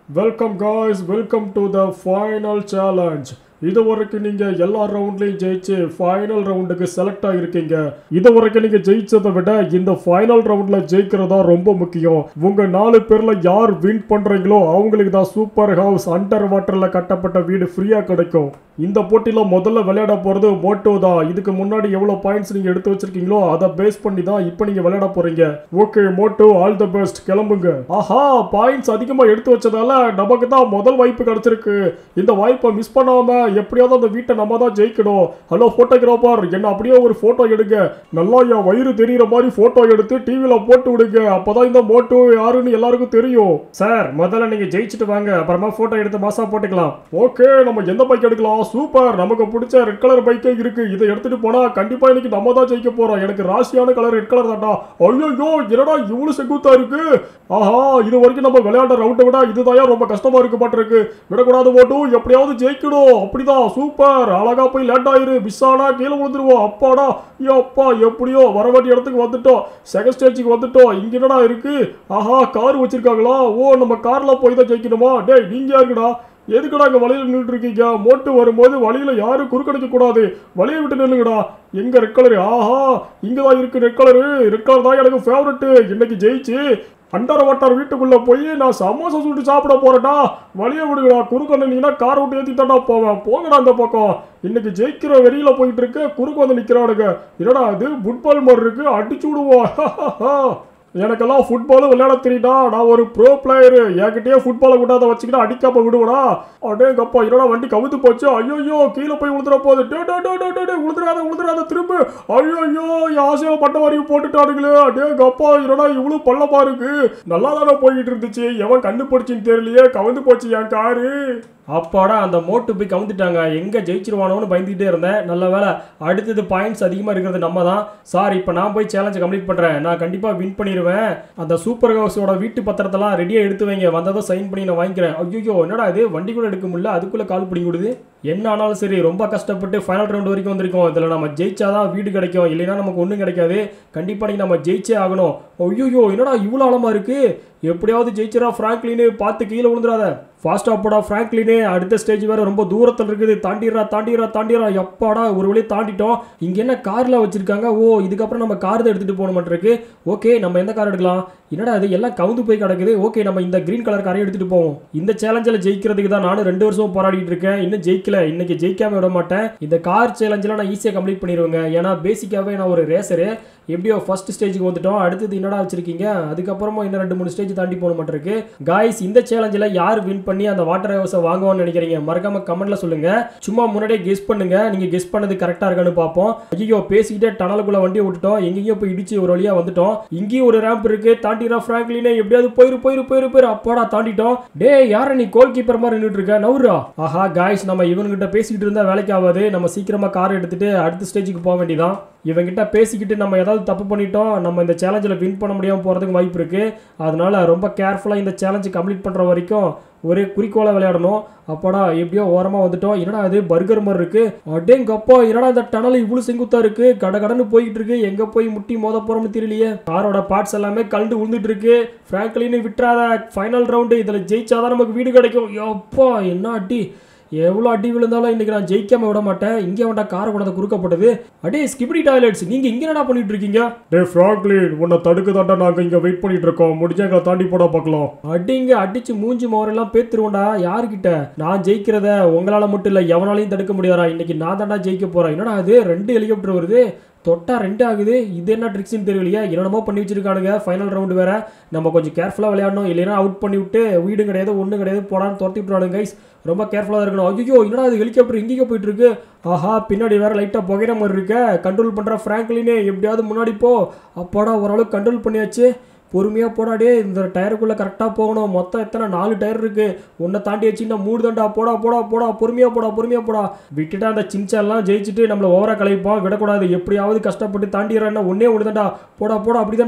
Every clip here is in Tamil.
welcome guys welcome to the final challenge இது வரைக்கும் நீங்க எல்லா ரவுண்ட்லயும் ஜெயிச்சு ஃபைனல் ரவுண்டுக்கு செலக்ட் ஆகிருக்கீங்க இது வரைக்கும் நீங்க ஜெயிச்சதை விட இந்த ஃபைனல் ரவுண்ட்ல ஜெயிக்கிறதா ரொம்ப முக்கியம் உங்க நாலு பேர்ல யார் வின் பண்றீங்களோ அவங்களுக்கு தான் சூப்பர் ஹவுஸ் அண்டர் வாட்டர்ல கட்டப்பட்ட வீடு ஃப்ரீயா கிடைக்கும் இந்த போட்டியில முதல்ல விளையாட போறது மோட்டோ தான் இதுக்கு முன்னாடி எவ்வளவு பாயிண்ட்ஸ் நீங்க எடுத்து வச்சிருக்கீங்களோ அதை பேஸ் பண்ணி தான் இப்போ நீங்க விளையாட போறீங்க okay motto all the best கிளம்புங்க ஆஹா பாயிண்ட்ஸ் அதிகமா எடுத்து வச்சதால நமக்கு தான் முதல் வாய்ப்பு கிடைச்சிருக்கு இந்த வாய்ப்பை மிஸ் பண்ணாம எப்படியாவது அந்த வீட்டை நம்ம தான் ஜெயிக்கணும் ஹலோ போட்டோகிராஃபர் என்ன அப்படியே ஒரு போட்டோ எடுங்க நல்லா என் வயிறு தெரியுற மாதிரி போட்டோ எடுத்து டிவில போட்டு விடுங்க அப்பதான் இந்த மோட்டோ யாருன்னு எல்லாருக்கும் தெரியும் சார் முதல்ல நீங்க ஜெயிச்சுட்டு வாங்க அப்புறமா போட்டோ எடுத்து மாசா போட்டுக்கலாம் ஓகே நம்ம எந்த பைக் எடுக்கலாம் சூப்பர் நமக்கு பிடிச்ச ரெட் கலர் பைக்கே இருக்கு இதை எடுத்துட்டு போனா கண்டிப்பா இன்னைக்கு நம்ம தான் ஜெயிக்க போறோம் எனக்கு ராசியான கலர் ரெட் கலர் தான்டா ஐயோ என்னடா இவ்வளவு செங்குத்தா இருக்கு ஆஹா இது வரைக்கும் நம்ம விளையாண்ட ரவுட்டை விட இதுதான் ரொம்ப கஷ்டமா இருக்கு பாட்டிருக்கு விடக்கூடாது போட்டும் எப்படியாவது ஜெயிக்கணும் அப்படிதான் சூப்பர் அழகா போய் லேட் ஆயிரு மிஸ் ஆனா கீழே விழுந்துருவோம் அப்பாடா ஐயோ அப்பா எப்படியோ வர வேண்டிய இடத்துக்கு வந்துட்டோம் செகண்ட் ஸ்டேஜுக்கு வந்துட்டோம் இங்க என்னடா இருக்கு ஆஹா கார் வச்சிருக்காங்களா ஓ நம்ம கார்ல போய் தான் ஜெயிக்கணுமா டேய் நீங்க யாருக்குடா எதுக்குடா இங்க வழியில நின்றுட்டு இருக்கீங்க மோட்டு வரும்போது வழியில யாரும் குறுக்கடிக்க கூடாது வழியை விட்டு நில்லுங்கடா எங்க ரெட் கலரு ஆஹா இங்கதான் இருக்கு ரெட் கலரு ரெட் கலர் தான் எனக்கு ஃபேவரட் இன்னைக்கு ஜெயிச்சு அண்டர் வாட்டர் வீட்டுக்குள்ள போய் நான் சமோசா சுட்டு சாப்பிட போறேன்டா வழியை விடுங்கடா குறுக்க நின்னீங்கன்னா கார் விட்டு ஏத்திட்டாடா போவேன் போங்கடா அந்த பக்கம் இன்னைக்கு ஜெயிக்கிற வெறியில போயிட்டு இருக்கு குறுக்க வந்து நிக்கிறானுங்க என்னடா இது ஃபுட்பால் மாதிரி இருக்கு அடிச்சு விடுவோம் எனக்கெல்லாம் ஃபுட்பாலும் விளையாட தெரியுடா நான் ஒரு ப்ரோ பிளேயரு என்கிட்டயே ஃபுட்பாலை விட்டாத வச்சுக்கிட்டு அடிக்காம விடுவடா அடே கப்பா என்னடா வண்டி கவுத்து போச்சு ஐயோ கீழே போய் விழுந்துற போகுது டே டே டே டே டே டே விழுந்துறாத விழுந்துறாத திரும்ப ஐயோ என் ஆசையில பட்ட வரையும் போட்டுட்டானுங்களே அடே கப்பா என்னடா இவ்வளவு பள்ளமா இருக்கு நல்லா தானே போய்கிட்டு இருந்துச்சு எவன் கண்டுபிடிச்சின்னு தெரியலையே கவுந்து போச்சு என் காரு அப்பாடா அந்த மோட்டு போய் கவுந்துட்டாங்க எங்க ஜெயிச்சிருவானோன்னு பயந்துகிட்டே இருந்தேன் நல்ல வேலை அடுத்தது பாயிண்ட்ஸ் அதிகமாக இருக்கிறது நம்ம தான் சார் இப்போ நான் போய் சேலஞ்சை கம்ப்ளீட் பண்ணுறேன் நான் கண்டிப்பாக வின் பண்ணிடுவேன் அந்த சூப்பர் ஹவுஸோட வீட்டு பத்திரத்தெல்லாம் ரெடியாக எடுத்து வைங்க வந்ததும் சைன் பண்ணி நான் வாங்கிக்கிறேன் ஐயோ என்னடா இது வண்டி கூட எடுக்க முடியல அதுக்குள்ளே கால் பிடிங்கி விடுது என்ன ஆனாலும் சரி ரொம்ப கஷ்டப்பட்டு ஃபைனல் ரவுண்ட் வரைக்கும் வந்திருக்கோம் இதில் நம்ம ஜெயிச்சாதான் வீடு கிடைக்கும் இல்லைன்னா நமக்கு ஒன்றும் கிடைக்காது கண்டிப்பாக நீ நம்ம ஜெயிச்சே ஆகணும் ஐயோ என்னடா இவ்வளோ ஆழமாக இருக்கு எப்படியாவது ஜெயிச்சிரா ஃப்ராங்க்லின்னு பார்த்து கீழே விழுந்துடாத ஃபாஸ்ட்டாக போடா ஃப்ராங்க்லினே அடுத்த ஸ்டேஜ் வேறு ரொம்ப தூரத்தில் இருக்குது தாண்டிடுறா தாண்டிடுறா தாண்டிடுறா எப்பாடா ஒரு வழியை தாண்டிட்டோம் இங்கே என்ன காரில் வச்சுருக்காங்க ஓ இதுக்கப்புறம் நம்ம கார் தான் எடுத்துகிட்டு போகணும் மாட்டிருக்கு ஓகே நம்ம எந்த கார் எடுக்கலாம் என்னடா இது எல்லாம் கவுந்து போய் கிடக்குது ஓகே நம்ம இந்த க்ரீன் கலர் காரையும் எடுத்துகிட்டு போவோம் இந்த சேலஞ்சில் ஜெயிக்கிறதுக்கு தான் நானும் ரெண்டு வருஷம் போராடிட்டு இருக்கேன் இன்னும் ஜெயிக்கல இன்னைக்கு ஜெயிக்காம விட மாட்டேன் இந்த கார் சேலஞ்செலாம் நான் ஈஸியாக கம்ப்ளீட் பண்ணிடுவேங்க ஏன்னா பேசிக்காகவே நான் ஒரு ரேசரு எப்படியோ ஃபர்ஸ்ட் ஸ்டேஜுக்கு வந்துட்டோம் அடுத்தது என்னடா வச்சிருக்கீங்க அதுக்கப்புறமா இன்னும் ரெண்டு மூணு ஸ்டேஜ் தாண்டி போக மாட்டிருக்கு காய்ஸ் இந்த சேலஞ்சில் யார் வின் பண்ணி அந்த வாட்டர் ஹவுஸை வாங்குவான்னு நினைக்கிறீங்க மறக்காம கமெண்ட்ல சொல்லுங்க சும்மா முன்னாடியே கெஸ் பண்ணுங்க நீங்க கெஸ் பண்ணது கரெக்டா இருக்கான்னு பார்ப்போம் ஐயோ பேசிக்கிட்டே டனலுக்குள்ள வண்டியை விட்டுட்டோம் எங்கேயோ போய் இடிச்சு ஒரு வழியா வந்துட்டோம் இங்கேயும் ஒரு ரேம்ப் இருக்கு தாண்டிடா ஃப்ராங்க்லினே எப்படியாவது போயிரு போயிரு போயிரு போயிரு அப்பாடா தாண்டிட்டோம் டே யார நீ கோல் கீப்பர் மாதிரி நின்றுட்டு இருக்க நவுரா ஆஹா காய்ஸ் நம்ம இவன்கிட்ட பேசிக்கிட்டு இருந்தா வேலைக்கு ஆகாது நம்ம சீக்கிரமா கார் எடுத்துட்டு அடுத்த ஸ்டேஜுக்கு போக வேண்டியதான் இவங்கிட்ட பேசிக்கிட்டு நம்ம ஏதாவது தப்பு பண்ணிட்டோம் நம்ம இந்த சேலஞ்சில் வின் பண்ண முடியாமல் போகிறதுக்கு வாய்ப்பு இருக்குது அதனால ரொம்ப கேர்ஃபுல்லாக இந்த சேலஞ்சு கம்ப்ளீட் பண்ணுற வரைக்கும் ஒரே குறிக்கோளை விளையாடணும் அப்போடா எப்படியோ ஓரமாக வந்துட்டோம் என்னடா அது பர்கர் மாதிரி இருக்கு அடேங்கப்பா என்னடா இந்த டனல் இவ்வளோ செங்குத்தா இருக்கு கட கடன்னு போயிட்டு இருக்கு எங்கே போய் முட்டி மோத போகிறோம்னு தெரியலையே காரோட பார்ட்ஸ் எல்லாமே கலந்து விழுந்துட்டு இருக்கு ஃப்ராங்க்லின்னு விட்டுறாத ஃபைனல் ரவுண்டு இதில் ஜெயிச்சாதான் நமக்கு வீடு கிடைக்கும் எப்பா என்ன அடி எவ்வளோ அடி விழுந்தாலும் இன்னைக்கு நான் ஜெயிக்காம விட மாட்டேன் இங்கே வேண்டாம் காரை கொண்டாந்து குறுக்கப்பட்டது அடே ஸ்கிபிடி டாய்லெட்ஸ் நீங்க இங்க என்னடா பண்ணிட்டு இருக்கீங்க டே ஃப்ராங்க்லின் உன்னை தடுக்க தாண்டா நாங்கள் இங்கே வெயிட் பண்ணிட்டு இருக்கோம் முடிஞ்சா எங்களை தாண்டி போட பார்க்கலாம் அடிங்க அடிச்சு மூஞ்சி மோரெல்லாம் பேத்துருவோண்டா யாருக்கிட்ட நான் ஜெயிக்கிறத உங்களால மட்டும் இல்லை எவனாலையும் தடுக்க முடியாதா இன்னைக்கு நான் தாண்டா ஜெயிக்க போறேன் என்னடா அது ரெண்டு ஹெலிகாப்டர் வருது தொட்டா ரெண்டு ஆகுது இது என்ன ட்ரிக்ஸ்னு தெரியலையே என்னென்னமோ பண்ணி வச்சிருக்கானுங்க ஃபைனல் ரவுண்டு வேற நம்ம கொஞ்சம் கேர்ஃபுல்லாக விளையாடணும் இல்லைன்னா அவுட் பண்ணி விட்டு வீடும் கிடையாது ஒன்றும் கிடையாது போடான்னு துரத்தி விட்டுறானுங்க கைஸ் ரொம்ப கேர்ஃபுல்லாக இருக்கணும் ஐயோ என்னடா அது ஹெலிகாப்டர் இங்கேயே போயிட்டு இருக்கு ஆஹா பின்னாடி வேற லைட்டாக புகையிற மாதிரி இருக்க கண்ட்ரோல் பண்ணுற ஃப்ராங்க்லினே எப்படியாவது முன்னாடி போ அப்பாடா ஓரளவுக்கு கண்ட்ரோல் பண்ணியாச்சு பொறுமையாக போடாடே இந்த டயருக்குள்ளே கரெக்டாக போகணும் மொத்தம் எத்தனை நாலு டயர் இருக்கு ஒன்றை தாண்டி வச்சுன்னா மூடு தாண்டா போடா போடா போடா பொறுமையாக போடா பொறுமையாக போடா விட்டுட்டா அந்த சின்சாலாம் ஜெயிச்சுட்டு நம்மளை ஓவரா கலைப்போம் விடக்கூடாது எப்படியாவது கஷ்டப்பட்டு தாண்டிடுறேன்னா ஒன்னே ஒன்று தாண்டா போடா போடா அப்படி தாண்டா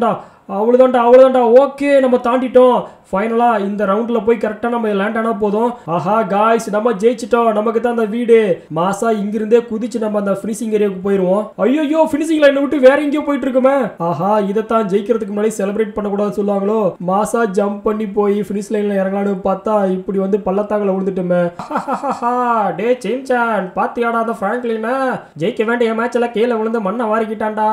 அவ்வளோதான்டா அவ்வளோதான்டா ஓகே நம்ம தாண்டிட்டோம் ஃபைனலாக இந்த ரவுண்டில் போய் கரெக்டாக நம்ம லேண்ட் ஆனால் போதும் ஆஹா காய்ஸ் நம்ம ஜெயிச்சிட்டோம் நமக்கு தான் அந்த வீடு மாசா இங்கிருந்தே குதிச்சு நம்ம அந்த ஃபினிஷிங் ஏரியாவுக்கு போயிடுவோம் ஐயோ ஃபினிஷிங் லைனை விட்டு வேற எங்கேயோ போயிட்டு இருக்குமே ஆஹா இதைத்தான் ஜெயிக்கிறதுக்கு முன்னாடி செலிப்ரேட் பண்ணக்கூடாது சொல்லுவாங்களோ மாசா ஜம்ப் பண்ணி போய் ஃபினிஷ் லைனில் இறங்கலான்னு பார்த்தா இப்படி வந்து பள்ளத்தாக்கில் விழுந்துட்டுமே டே சேஞ்சான் பாத்தியாடா அந்த ஃப்ராங்க்லின ஜெயிக்க வேண்டிய மேட்ச்ல கீழே விழுந்து மண்ணை வாரிக்கிட்டான்டா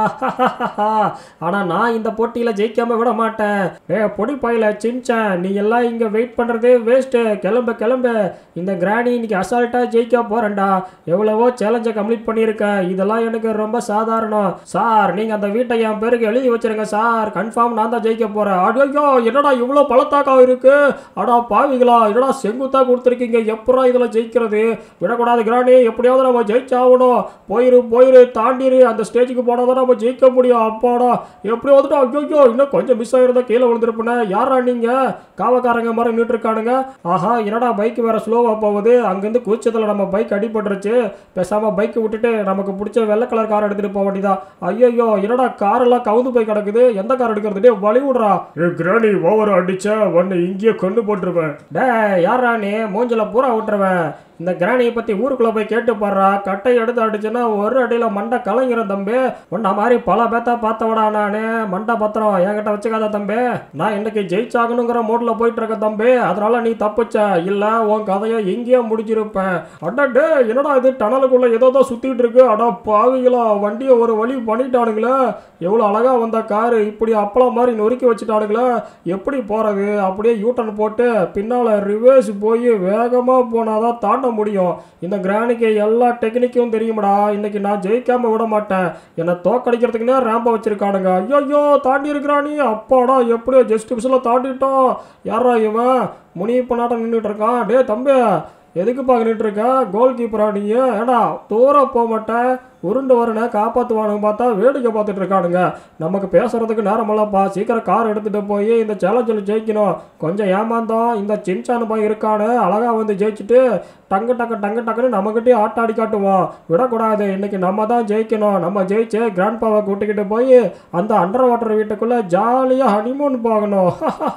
ஆனா நான் இந்த போட்டியில ஜெயிக்காம விட மாட்டேன் ஏ பொடி பாயில சின்சான் நீ எல்லாம் இங்க வெயிட் பண்றதே வேஸ்ட் கிளம்பு கிளம்பு இந்த கிராணி இன்னைக்கு அசால்ட்டா ஜெயிக்க போறேன்டா எவ்வளவோ சேலஞ்சை கம்ப்ளீட் பண்ணியிருக்கேன் இதெல்லாம் எனக்கு ரொம்ப சாதாரணம் சார் நீங்க அந்த வீட்டை என் பேருக்கு எழுதி வச்சிருங்க சார் கன்ஃபார்ம் நான் தான் ஜெயிக்க போறேன் ஐயோ என்னடா இவ்வளோ பழத்தாக்கா இருக்கு அடா பாவிகளா என்னடா செங்குத்தா கொடுத்துருக்கீங்க எப்படா இதுல ஜெயிக்கிறது விடக்கூடாது கிராணி எப்படியாவது நம்ம ஜெயிச்சாகணும் போயிரு போயிரு தாண்டிரு அந்த ஸ்டேஜுக்கு போனால் தான் நம்ம ஜெயிக்க முடியும் அப்பாடா எப்படி வந்துட்டு ஐயோ இன்னும் கொஞ்சம் மிஸ் ஆயிருந்தா கீழே விழுந்திருப்பேன் யாரா நீங்க காவக்காரங்க மாதிரி நின்று இருக்கானுங்க ஆஹா என்னடா பைக் வேற ஸ்லோவா போகுது அங்கேருந்து கூச்சத்தில் நம்ம பைக் அடிபட்டுருச்சு பேசாம பைக் விட்டுட்டு நமக்கு பிடிச்ச வெள்ளை கலர் கார் எடுத்துட்டு போக வேண்டியதா ஐயோ என்னடா கார் எல்லாம் கவுந்து போய் கிடக்குது எந்த கார் எடுக்கிறது டேய், வழி விடுறா ஏ கிராணி ஓவர் அடிச்சா உன்னை இங்கேயே கொண்டு போட்டுருவேன் டே யாரா நீ மூஞ்சில பூரா விட்டுருவேன் இந்த கிராணியை பத்தி ஊருக்குள்ள போய் கேட்டு பாடுறா கட்டை எடுத்து அடிச்சுன்னா ஒரு அடியில மண்டை கலங்கிற தம்பி உன்ன மாதிரி பல பேத்தா பார்த்தவடா நானு மண்டை பத்திரம் என்கிட்ட வச்சுக்காத தம்பி நான் இன்னைக்கு ஜெயிச்சாகணுங்கிற மூட்ல போயிட்டு இருக்க தம்பி அதனால நீ தப்பிச்ச இல்ல உன் கதையை எங்கேயோ முடிச்சிருப்பேன் அடடே என்னடா இது டனலுக்குள்ள ஏதோ தான் சுத்திட்டு இருக்கு அடா பாவிகளா வண்டியை ஒரு வழி பண்ணிட்டானுங்களே எவ்வளோ அழகா வந்த காரு இப்படி அப்பளம் மாதிரி நொறுக்கி வச்சுட்டானுங்களே எப்படி போறது அப்படியே யூட்டன் போட்டு பின்னால ரிவர்ஸ் போய் வேகமா போனாதான் தாண்ட முடியும் இந்த கிராணிக்கு எல்லா டெக்னிக்கும் தெரியுமாடா இன்னைக்கு நான் ஜெயிக்காம விட மாட்டேன் என்னை தோக்கடிக்கிறதுக்குன்னே ரேம்ப வச்சிருக்கானுங்க ஐயோ தாண்டி இருக்கிறானி அப்பாடா எப்படியோ ஜஸ்ட் மிஸ்ல தாண்டிட்டோம் யாரா இவன் முனியப்ப நாட்டம் நின்றுட்டு இருக்கான் டேய் தம்பி எதுக்கு பார்க்க இருக்க கோல் கீப்பரா நீ ஏடா தூரம் போக மாட்டேன் உருண்டு வரனே காப்பாற்றுவானுங்க பார்த்தா வேடிக்கை பார்த்துட்டு இருக்கானுங்க நமக்கு பேசுறதுக்கு நேரமெல்லாம்ப்பா சீக்கிரம் கார் எடுத்துட்டு போய் இந்த சேலஞ்சில் ஜெயிக்கணும் கொஞ்சம் ஏமாந்தோம் இந்த சின்சானு போய் இருக்கானு அழகா வந்து ஜெயிச்சுட்டு டங்கு டக்கு டங்கு டக்குன்னு நம்மகிட்டே ஆட்டாடி காட்டுவோம் விடக்கூடாது இன்னைக்கு நம்ம தான் ஜெயிக்கணும் நம்ம ஜெயிச்சு கிராண்ட் பாவை கூட்டிக்கிட்டு போய் அந்த அண்டர் வாட்டர் வீட்டுக்குள்ள ஜாலியாக ஹனிமூன் போகணும்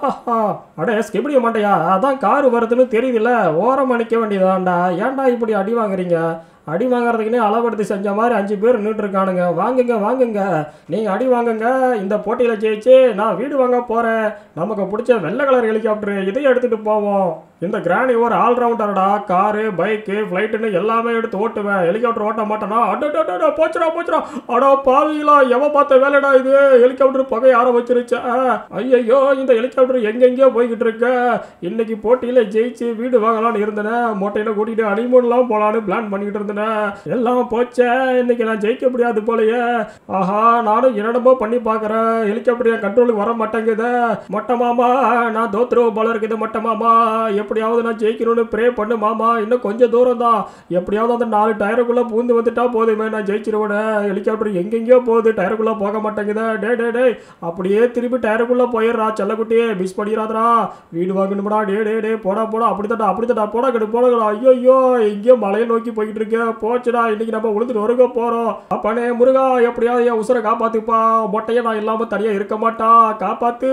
அடே ஸ்கிபிடிய மாட்டையா அதான் கார் வருதுன்னு தெரியுதுல்ல ஓரம் அணிக்க வேண்டியதான்டா ஏன்டா இப்படி அடி வாங்குறீங்க அடி வாங்குறதுக்குன்னே அளவெடுத்து செஞ்ச மாதிரி அஞ்சு பேர் நின்றுட்டு இருக்கானுங்க வாங்குங்க வாங்குங்க நீங்கள் அடி வாங்குங்க இந்த போட்டியில் ஜெயிச்சு நான் வீடு வாங்க போகிறேன் நமக்கு பிடிச்ச வெள்ளை கலர் ஹெலிகாப்டர் இதையும் எடுத்துகிட்டு போவோம் இந்த கிராணி ஒரு ஆல்ரவுண்டர்டா காரு பைக்கு ஃப்ளைட்டுன்னு எல்லாமே எடுத்து ஓட்டுவேன் ஹெலிகாப்டர் ஓட்ட மாட்டேனா அடடா போச்சுடா போச்சுடா அடா பாவிங்களா எவன் பார்த்த வேலைடா இது ஹெலிகாப்டர் புகை யார வச்சிருச்சா ஐயோ இந்த ஹெலிகாப்டர் எங்கெங்கேயோ போய்கிட்டு இருக்க இன்னைக்கு போட்டியில் ஜெயிச்சு வீடு வாங்கலாம்னு இருந்தேன் மொட்டையில கூட்டிட்டு அனிமூன்லாம் போலான்னு பிளான் பண்ணிக்கிட்டு இருந்தேன் எல்லாம் போச்சே இன்னைக்கு நான் ஜெயிக்க முடியாது போலயே ஆஹா நானும் என்னடமோ பண்ணி பார்க்கறேன் ஹெலிகாப்டர் என் கண்ட்ரோலுக்கு வர மாட்டேங்குது மொட்டை மாமா நான் தோத்துருவோம் போல இருக்குது மொட்டை மாமா எப்படியாவது நான் ஜெயிக்கணும்னு ப்ரே பண்ணு மாமா இன்னும் கொஞ்சம் தூரம் தான் எப்படியாவது அந்த நாலு டயருக்குள்ள பூந்து வந்துட்டா போதுமே நான் ஜெயிச்சிருவேனே ஹெலிகாப்டர் எங்கெங்கேயோ போகுது டயருக்குள்ள போக மாட்டேங்குதே டே டே டே அப்படியே திருப்பி டயருக்குள்ள போயிடுறா செல்லக்குட்டியே மிஸ் பண்ணிடாதடா வீடு வாங்கணும்டா டே டே டே போடா போடா அப்படித்தடா அப்படித்தடா போடா கெடு போடா ஐயோ ஐயோ எங்கேயோ மலையை நோக்கி போய்கிட்டு இருக்க போச்சுடா இன்னைக்கு நம்ம உளுந்துட்டு வருக போறோம் அப்பனே முருகா எப்படியாவது என் உசுரை காப்பாத்துப்பா மொட்டையை நான் இல்லாம தனியா இருக்க மாட்டா காப்பாத்து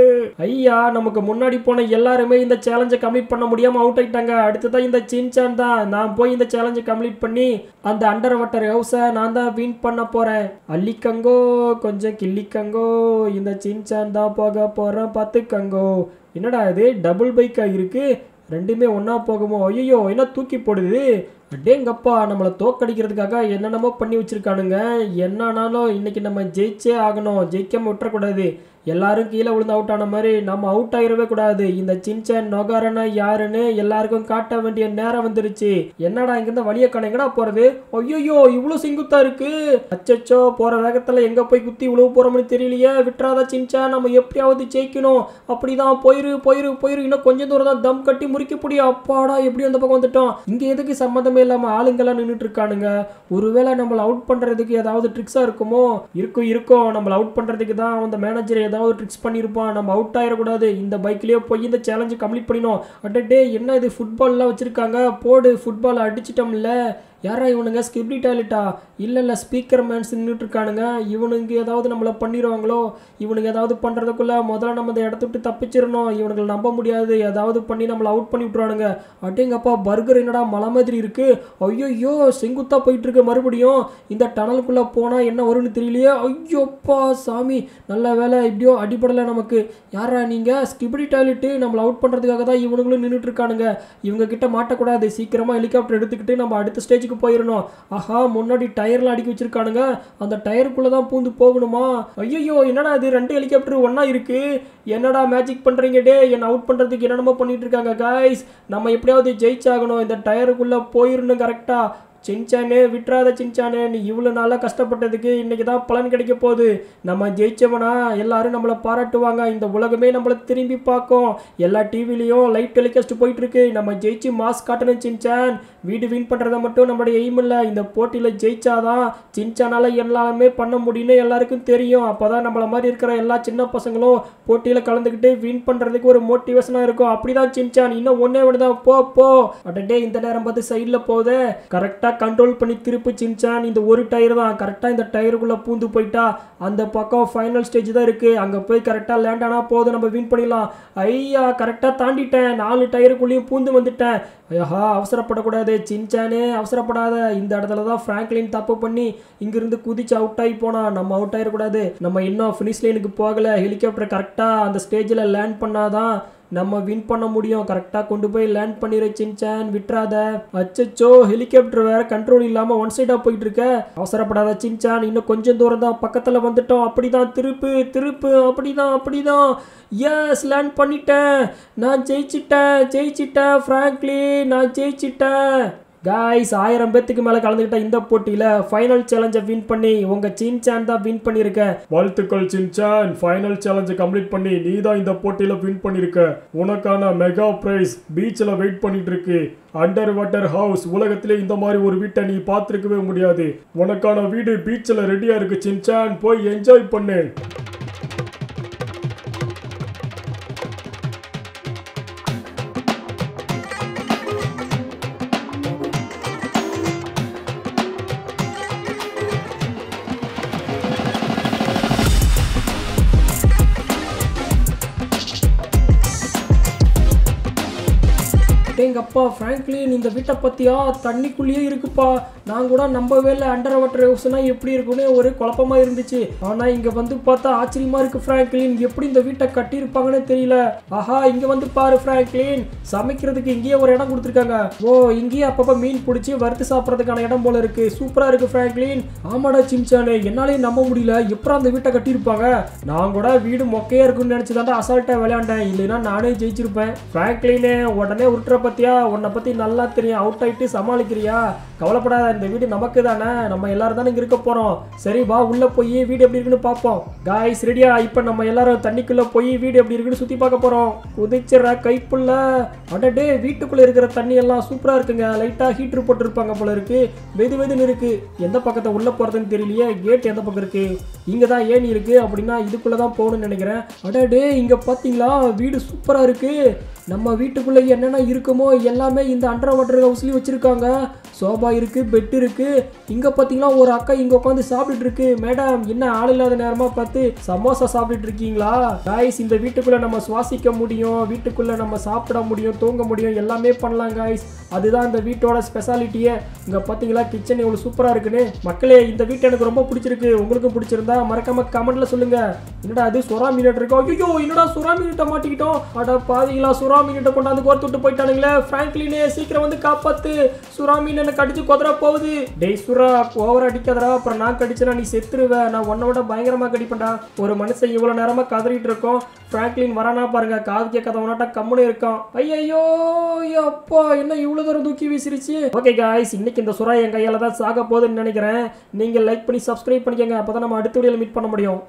ஐயா நமக்கு முன்னாடி போன எல்லாருமே இந்த சேலஞ்சை கம்ப்ளீட் பண்ண முடியாம அவுட் ஆயிட்டாங்க அடுத்ததான் இந்த சின்சான் தான் நான் போய் இந்த சேலஞ்சை கம்ப்ளீட் பண்ணி அந்த அண்டர் வாட்டர் ஹவுஸை நான் தான் வின் பண்ண போறேன் அள்ளிக்கங்கோ கொஞ்சம் கிள்ளிக்கங்கோ இந்த சின்சான் தான் போக போறேன் பார்த்துக்கங்கோ என்னடா இது டபுள் பைக்கா இருக்கு ரெண்டுமே ஒண்ணா போகுமோ ஐயோ என்ன தூக்கி போடுது அடேங்கப்பா நம்மளை தோக்கடிக்கிறதுக்காக என்னென்னமோ பண்ணி வச்சிருக்கானுங்க என்னன்னாலும் இன்னைக்கு நம்ம ஜெயிச்சே ஆகணும் ஜெயிக்காம விட்டுறக்கூடாது எல்லாரும் கீழே விழுந்து அவுட் ஆன மாதிரி நம்ம அவுட் ஆகிடவே கூடாது இந்த சின்சன் நொகாரனா யாருன்னு எல்லாருக்கும் காட்ட வேண்டிய நேரம் வந்துருச்சு என்னடா இங்கிருந்து வழிய காண எங்கடா போறது ஐயோ இவ்வளவு செங்குத்தா இருக்கு அச்சச்சோ போற வேகத்துல எங்க போய் குத்தி உழவு போறோம்னு தெரியலையே விட்டுறாத சின்சான் நம்ம எப்படியாவது ஜெயிக்கணும் அப்படிதான் போயிரு போயிரு போயிரு இன்னும் கொஞ்சம் தூரம் தான் தம் கட்டி முறிக்க முடியும் அப்பாடா எப்படி அந்த பக்கம் வந்துட்டோம் இங்க எதுக்கு சம்மந்தமே இல்லாம ஆளுங்கெல்லாம் நின்றுட்டு இருக்கானுங்க ஒருவேளை நம்மளை அவுட் பண்றதுக்கு ஏதாவது ட்ரிக்ஸா இருக்குமோ இருக்கும் இருக்கும் நம்மளை அவுட் பண்றதுக்கு தான் அந்த மேனேஜர் ஏதாவது ட்ரிக்ஸ் பண்ணியிருப்பான் நம்ம அவுட் ஆயிடக்கூடாது இந்த பைக்லயே போய் இந்த சேலஞ்சு கம்ப்ளீட் பண்ணினோம் அடடே என்ன இது ஃபுட்பால்லாம் வச்சிருக்காங்க போடு ஃபுட்பால் அடிச்சிட்டோம்ல யாரா இவனுங்க ஸ்கிப்டி டாய்லெட்டா இல்லை இல்லை ஸ்பீக்கர் மேன்ஸ் நின்றுட்டு இருக்கானுங்க இவனுங்க ஏதாவது நம்மளை பண்ணிடுவாங்களோ இவனுங்க ஏதாவது பண்ணுறதுக்குள்ள முதல்ல நம்ம இந்த இடத்த விட்டு தப்பிச்சிடணும் இவனுங்களை நம்ப முடியாது ஏதாவது பண்ணி நம்மளை அவுட் பண்ணி விட்ருவானுங்க அட்டேங்கப்பா பர்கர் என்னடா மலை மாதிரி இருக்கு ஐயோ செங்குத்தா போயிட்டு இருக்கு மறுபடியும் இந்த டனலுக்குள்ளே போனால் என்ன வரும்னு தெரியலையே ஐயோப்பா சாமி நல்ல வேலை இப்படியோ அடிப்படலை நமக்கு யாரா நீங்கள் ஸ்கிபிடி டாய்லெட்டு நம்மளை அவுட் பண்ணுறதுக்காக தான் இவனுங்களும் நின்றுட்டு இருக்கானுங்க இவங்க கிட்ட மாட்டக்கூடாது சீக்கிரமாக ஹெலிகாப்டர் எடுத்துக்கிட்டு நம்ம அடுத்த ஸ்டேஜுக்கு போயிடணும் ஆஹா முன்னாடி டயர்லாம் அடுக்கி வச்சிருக்கானுங்க அந்த டயருக்குள்ளே தான் பூந்து போகணுமா ஐயோ என்னடா இது ரெண்டு ஹெலிகாப்டர் ஒன்றா இருக்கு என்னடா மேஜிக் பண்ணுறீங்க டே என்னை அவுட் பண்ணுறதுக்கு என்னென்னமோ பண்ணிட்டு இருக்காங்க காய்ஸ் நம்ம எப்படியாவது ஜெயிச்சாகணும் இந்த டயருக்குள்ளே போயிடணும் கரெக்டாக சின்சானே விட்டுறாத சின்சானே நீ இவ்வளோ நாளாக கஷ்டப்பட்டதுக்கு இன்னைக்கு தான் பலன் கிடைக்க போகுது நம்ம ஜெயிச்சவனா எல்லாரும் நம்மளை பாராட்டுவாங்க இந்த உலகமே நம்மளை திரும்பி பார்க்கும் எல்லா டிவிலையும் லைட் டெலிகாஸ்ட் போயிட்டு இருக்கு நம்ம ஜெயிச்சு மாஸ் காட்டணும் சின்சான் வீடு வின் பண்ணுறத மட்டும் நம்மளுடைய எய்ம் இல்லை இந்த போட்டியில் ஜெயிச்சாதான் சின்சானால எல்லாமே பண்ண முடியும்னு எல்லாருக்கும் தெரியும் அப்போ தான் நம்மள மாதிரி இருக்கிற எல்லா சின்ன பசங்களும் போட்டியில் கலந்துக்கிட்டு வின் பண்ணுறதுக்கு ஒரு மோட்டிவேஷனாக இருக்கும் அப்படிதான் சின்சான் இன்னும் ஒன்றே ஒன்று தான் போ போ அடடே இந்த நேரம் பார்த்து சைடில் போதே கரெக்டாக கண்ட்ரோல் பண்ணி திருப்பி சின்சான் இந்த ஒரு டயர் தான் கரெக்டாக இந்த டயருக்குள்ளே பூந்து போயிட்டா அந்த பக்கம் ஃபைனல் ஸ்டேஜ் தான் இருக்குது அங்கே போய் கரெக்டாக லேண்ட் ஆனால் போதும் நம்ம வின் பண்ணிடலாம் ஐயா கரெக்டாக தாண்டிட்டேன் நாலு டயருக்குள்ளேயும் பூந்து வந்துட்டேன் ஐயா அவசரப்படக்கூடாது சின்சானே அவசரப்படாத இந்த இடத்துல தான் ஃப்ராங்க்லின் தப்பு பண்ணி இங்கிருந்து குதிச்சு அவுட் ஆகி போனா நம்ம அவுட் ஆயிடக்கூடாது நம்ம இன்னும் ஃபினிஷ் லைனுக்கு போகல ஹெலிகாப்டர் கரெக்டாக அந்த ஸ்டேஜில் லேண்ட் பண்ணாதான் நம்ம வின் பண்ண முடியும் கரெக்டாக கொண்டு போய் லேண்ட் பண்ணிடு சின்சான் விட்டுறாத அச்சச்சோ ஹெலிகாப்டர் வேற கண்ட்ரோல் இல்லாமல் ஒன் சைடாக போயிட்டு இருக்க அவசரப்படாத சின்சான் இன்னும் கொஞ்சம் தூரம் தான் பக்கத்தில் வந்துட்டோம் அப்படிதான் திருப்பு திருப்பு அப்படிதான் அப்படிதான் எஸ் லேண்ட் பண்ணிட்டேன் நான் ஜெயிச்சிட்டேன் ஜெயிச்சிட்டேன் ஃப்ராங்க்லி நான் ஜெயிச்சிட்டேன் காய்ஸ் ஆயிரம் பேத்துக்கு மேலே கலந்துக்கிட்ட இந்த போட்டியில் ஃபைனல் சேலஞ்சை வின் பண்ணி உங்கள் சின்சான் தான் வின் பண்ணியிருக்கேன் வாழ்த்துக்கள் சின்சான் ஃபைனல் சேலஞ்சை கம்ப்ளீட் பண்ணி நீ தான் இந்த போட்டியில் வின் பண்ணியிருக்க உனக்கான மெகா பிரைஸ் பீச்சில் வெயிட் பண்ணிட்டு இருக்கு அண்டர் வாட்டர் ஹவுஸ் உலகத்திலே இந்த மாதிரி ஒரு வீட்டை நீ பார்த்துருக்கவே முடியாது உனக்கான வீடு பீச்சில் ரெடியாக இருக்கு சின்சான் போய் என்ஜாய் பண்ணு டேங்கப்பா ஃப்ராங்க்லின் இந்த வீட்டை பற்றியா தண்ணிக்குள்ளேயே இருக்குப்பா நான் கூட நம்பவே இல்லை அண்டர் வாட்டர் ஹவுஸ்னா எப்படி இருக்குன்னு ஒரு குழப்பமா இருந்துச்சு ஆனால் இங்கே வந்து பார்த்தா ஆச்சரியமா இருக்கு ஃப்ராங்க்லின் எப்படி இந்த வீட்டை கட்டியிருப்பாங்கன்னு தெரியல ஆஹா இங்கே வந்து பாரு ஃப்ராங்க்லின் சமைக்கிறதுக்கு இங்கேயே ஒரு இடம் கொடுத்துருக்காங்க ஓ இங்கேயே அப்பப்போ மீன் பிடிச்சி வறுத்து சாப்பிட்றதுக்கான இடம் போல இருக்கு சூப்பராக இருக்கு ஃப்ராங்க்லின் ஆமாடா சிம்சானே என்னாலே நம்ப முடியல எப்பறம் அந்த வீட்டை கட்டியிருப்பாங்க நான் கூட வீடு மொக்கையா இருக்குன்னு நினச்சி தாண்டா அசால்ட்டாக விளையாண்டேன் இல்லைன்னா நானே ஜெயிச்சிருப்பேன் ஃப்ராங்க்லினே உடனே உருட்டுற பத்தியா உன்னை பற்றி நல்லா தெரியும் அவுட் ஆயிட்டு சமாளிக்கிறியா கவலைப்படாத இந்த வீடு நமக்கு தானே நம்ம எல்லாரும் தானே இங்கே இருக்க போகிறோம் சரி வா உள்ளே போய் வீடு எப்படி இருக்குன்னு பார்ப்போம் காய்ஸ் ரெடியா இப்போ நம்ம எல்லாரும் தண்ணிக்குள்ளே போய் வீடு எப்படி இருக்குன்னு சுற்றி பார்க்க போகிறோம் குதிச்சிடற கைப்புள்ள அடடே வீட்டுக்குள்ளே இருக்கிற தண்ணி எல்லாம் சூப்பராக இருக்குங்க லைட்டாக ஹீட்ரு போட்டிருப்பாங்க போல இருக்கு வெது வெதுன்னு இருக்கு எந்த பக்கத்தை உள்ளே போகிறதுன்னு தெரியலையே கேட் எந்த பக்கம் இருக்கு இங்கே தான் ஏணி இருக்கு அப்படின்னா இதுக்குள்ளே தான் போகணும்னு நினைக்கிறேன் அடடே இங்கே பார்த்தீங்களா வீடு சூப்பராக இருக்கு நம்ம வீட்டுக்குள்ளே என்னென்ன இருக்குமோ எல்லாமே இந்த அண்டர் வாட்டர் ஹவுஸ்லேயும் வச்சுருக்காங்க சோபா இருக்கு பெட் இருக்கு இங்க பாத்தீங்கன்னா ஒரு அக்கா இங்க உட்காந்து சாப்பிட்டுட்டு இருக்கு மேடம் என்ன ஆள் இல்லாத நேரமா பார்த்து சமோசா சாப்பிட்டுட்டு இருக்கீங்களா காய்ஸ் இந்த வீட்டுக்குள்ள நம்ம சுவாசிக்க முடியும் வீட்டுக்குள்ள நம்ம சாப்பிட முடியும் தூங்க முடியும் எல்லாமே பண்ணலாம் காய்ஸ் அதுதான் இந்த வீட்டோட ஸ்பெஷாலிட்டியே இங்க பாத்தீங்களா கிச்சன் இவ்வளவு சூப்பரா இருக்குன்னு மக்களே இந்த வீட்டு எனக்கு ரொம்ப பிடிச்சிருக்கு உங்களுக்கும் பிடிச்சிருந்தா மறக்காம கமெண்ட்ல சொல்லுங்க என்னடா அது சுறா மீன் இருக்கோம் ஐயோ என்னடா சுறா மீன்கிட்ட மாட்டிக்கிட்டோம் அட பாதிங்களா சுறா மீன்கிட்ட கொண்டாந்து கோர்த்து விட்டு போயிட்டானுங்களே ஃப்ராங்க்லினே சீக்கிரம் வந்து காப்பாத்து சுறா மீன் எனக்கு அடிச்சு கொதற போகுது டேய் சுறா ஓவர் அடிக்காதடா அப்புறம் நான் கடிச்சனா நீ செத்துருவ நான் உன்னை விட பயங்கரமா கடிப்பேன்டா ஒரு மனுஷன் இவ்வளவு நேரமா கதறிட்டு இருக்கோம் ஃப்ராங்க்லின் வரானா பாருங்க காது கேட்காதவனாட்டா கம்முன்னு இருக்கான் ஐயோ அப்பா என்ன இவ்வளவு தூரம் தூக்கி வீசிருச்சு ஓகே காய்ஸ் இன்னைக்கு இந்த சுறா என் கையால தான் சாக போகுதுன்னு நினைக்கிறேன் நீங்க லைக் பண்ணி சப்ஸ்கிரைப் பண்ணிக்கங்க அப்பதான் நம்ம அடுத்த வீடியோல மீட் பண்ண முடியும்